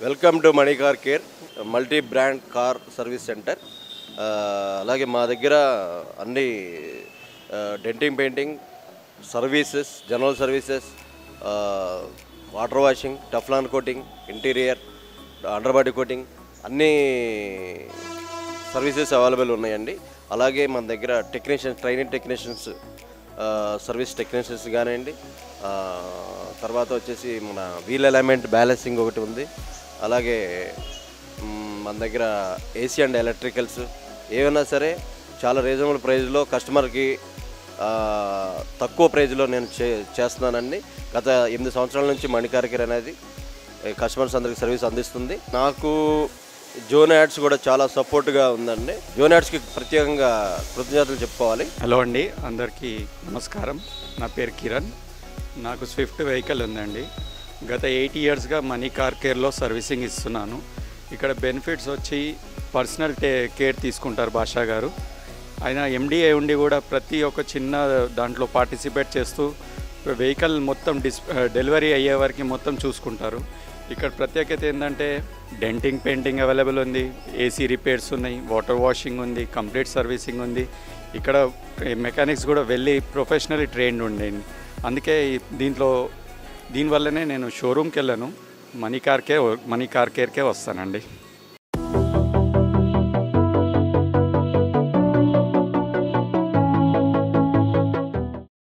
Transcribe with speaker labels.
Speaker 1: welcome to Mani car care multi brand car service centre ఆ, అలాగే మా దగ్గర అన్ని denting painting services general services water washing teflon coating interior under body coating అన్ని services available ఉన్నాయండి అలాగే మన దగ్గర technicians training technicians service technicians కానివ్వండి ఆ, తర్వాత వచ్చేసి మన వీల్ అలైన్మెంట్ బ్యాలెన్సింగ్ ఒకటి ఉంది అలాగే మ్, మన దగ్గర ఏసీ అండ్ ఎలక్ట్రికల్స్ ఏమైనా సరే చాలా రీజనబుల్ ప్రైస్లో కస్టమర్కి ఆ, తక్కువ ప్రైజ్లో నేను చే చేస్తున్నానండి గత ఎనిమిది సంవత్సరాల నుంచి మణికారికర్ అనేది ఏ, కస్టమర్స్ అందరికి సర్వీస్ అందిస్తుంది నాకు జోన్ యాడ్స్ కూడా చాలా సపోర్ట్గా ఉందండి జోన్ యాడ్స్కి ప్రత్యేకంగా కృతజ్ఞతలు చెప్పుకోవాలి
Speaker 2: హలో అండి అందరికీ నమస్కారం నా పేరు కిరణ్ నాకు స్విఫ్ట్ వెహికల్ ఉందండి గత ఎయిట్ ఇయర్స్గా మనీ కార్ కేర్లో సర్వీసింగ్ ఇస్తున్నాను ఇక్కడ బెనిఫిట్స్ వచ్చి పర్సనల్ టే కేర్ తీసుకుంటారు భాషా గారు ఆయన ఎండిఏ ఉండి కూడా ప్రతి ఒక్క చిన్న దాంట్లో పార్టిసిపేట్ చేస్తూ వెహికల్ మొత్తం డిస్ డెలివరీ అయ్యే వరకు మొత్తం చూసుకుంటారు ఇక్కడ ప్రత్యేకత ఏంటంటే డెంటింగ్ పెయింటింగ్ అవైలబుల్ ఉంది ఏసీ రిపేర్స్ ఉన్నాయి వాటర్ వాషింగ్ ఉంది కంప్లీట్ సర్వీసింగ్ ఉంది ఇక్కడ మెకానిక్స్ కూడా వెళ్ళి ప్రొఫెషనల్లీ ట్రైన్డ్ ఉండేది అందుకే ఈ- దీంట్లో దీనివల్లనే నేను షోరూమ్కి వెళ్ళాను Mani car care Mani car కేర్కే వస్తానండి